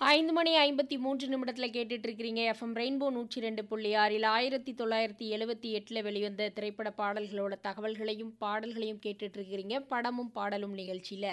ஐந்து மணி ஐம்பத்தி மூன்று நிமிடத்தில் கேட்டுட்டு இருக்கிறீங்க எஃப்எம் ரெயின்போ நூற்றி ரெண்டு புள்ளி ஆறில் ஆயிரத்தி தொள்ளாயிரத்தி எழுபத்தி எட்டில் வெளிவந்த திரைப்பட பாடல்களோட தகவல்களையும் பாடல்களையும் கேட்டுட்டு இருக்கிறீங்க படமும் பாடலும் நிகழ்ச்சியில்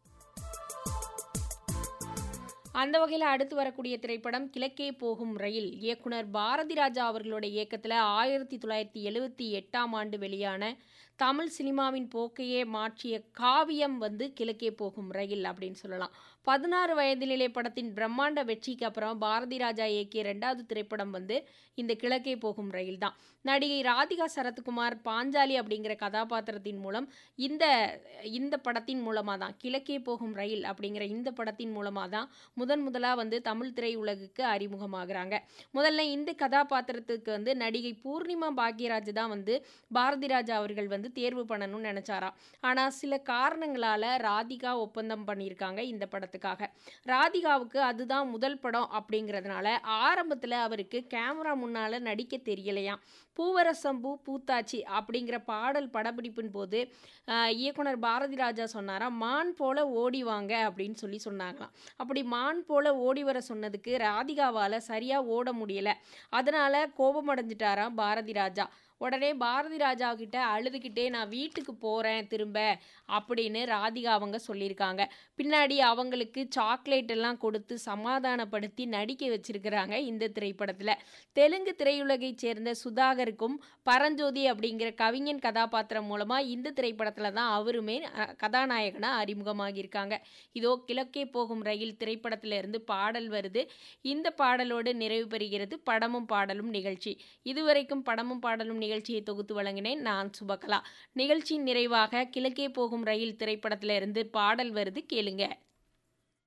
அந்த வகையில் அடுத்து வரக்கூடிய திரைப்படம் கிழக்கே போகும் ரயில் இயக்குனர் பாரதி ராஜா அவர்களோட இயக்கத்தில் ஆயிரத்தி தொள்ளாயிரத்தி எழுபத்தி எட்டாம் ஆண்டு வெளியான தமிழ் சினிமாவின் போக்கையே மாற்றிய காவியம் வந்து கிழக்கே போகும் ரயில் அப்படின்னு சொல்லலாம் பதினாறு வயதிலே படத்தின் பிரம்மாண்ட வெற்றிக்கு அப்புறம் பாரதி ராஜா இயக்கிய ரெண்டாவது திரைப்படம் வந்து இந்த கிழக்கே போகும் ரயில் தான் நடிகை ராதிகா சரத்குமார் பாஞ்சாலி அப்படிங்கிற கதாபாத்திரத்தின் மூலம் இந்த இந்த படத்தின் மூலமாக தான் கிழக்கே போகும் ரயில் அப்படிங்கிற இந்த படத்தின் மூலமாக தான் முதன் முதலாக வந்து தமிழ் திரையுலகுக்கு அறிமுகமாகறாங்க முதல்ல இந்த கதாபாத்திரத்துக்கு வந்து நடிகை பூர்ணிமா பாக்யராஜ் தான் வந்து பாரதி ராஜா அவர்கள் வந்து தேர்வு பண்ணணும்னு நினச்சாராம் ஆனால் சில காரணங்களால் ராதிகா ஒப்பந்தம் பண்ணியிருக்காங்க இந்த படத்துக்காக ராதிகாவுக்கு அதுதான் முதல் படம் அப்படிங்கிறதுனால ஆரம்பத்தில் அவருக்கு கேமரா முன்னால் நடிக்க தெரியலையாம் பூவரசம்பூ பூத்தாச்சி அப்படிங்கிற பாடல் படப்பிடிப்பின் போது இயக்குனர் பாரதி ராஜா சொன்னாராம் மான் போல ஓடி வாங்க அப்படின்னு சொல்லி சொன்னாங்களாம் அப்படி மான் போல ஓடி வர சொன்னதுக்கு ராதிகாவால் சரியாக ஓட முடியலை அதனால் கோபமடைஞ்சிட்டாராம் பாரதி ராஜா உடனே பாரதி ராஜா கிட்ட அழுதுகிட்டே நான் வீட்டுக்கு போகிறேன் திரும்ப அப்படின்னு ராதிகா அவங்க சொல்லியிருக்காங்க பின்னாடி அவங்களுக்கு சாக்லேட் எல்லாம் கொடுத்து சமாதானப்படுத்தி நடிக்க வச்சிருக்கிறாங்க இந்த திரைப்படத்தில் தெலுங்கு திரையுலகைச் சேர்ந்த சுதாகருக்கும் பரஞ்சோதி அப்படிங்கிற கவிஞன் கதாபாத்திரம் மூலமாக இந்த திரைப்படத்தில் தான் அவருமே கதாநாயகனாக அறிமுகமாகியிருக்காங்க இதோ கிழக்கே போகும் ரயில் திரைப்படத்தில் இருந்து பாடல் வருது இந்த பாடலோடு நிறைவு பெறுகிறது படமும் பாடலும் நிகழ்ச்சி இதுவரைக்கும் படமும் பாடலும் நிகழ்ச்சியை தொகுத்து வழங்கினேன் நான் சுபகலா நிகழ்ச்சியின் நிறைவாக கிழக்கே போகும் ரயில் திரைப்படத்திலிருந்து பாடல் வருது கேளுங்க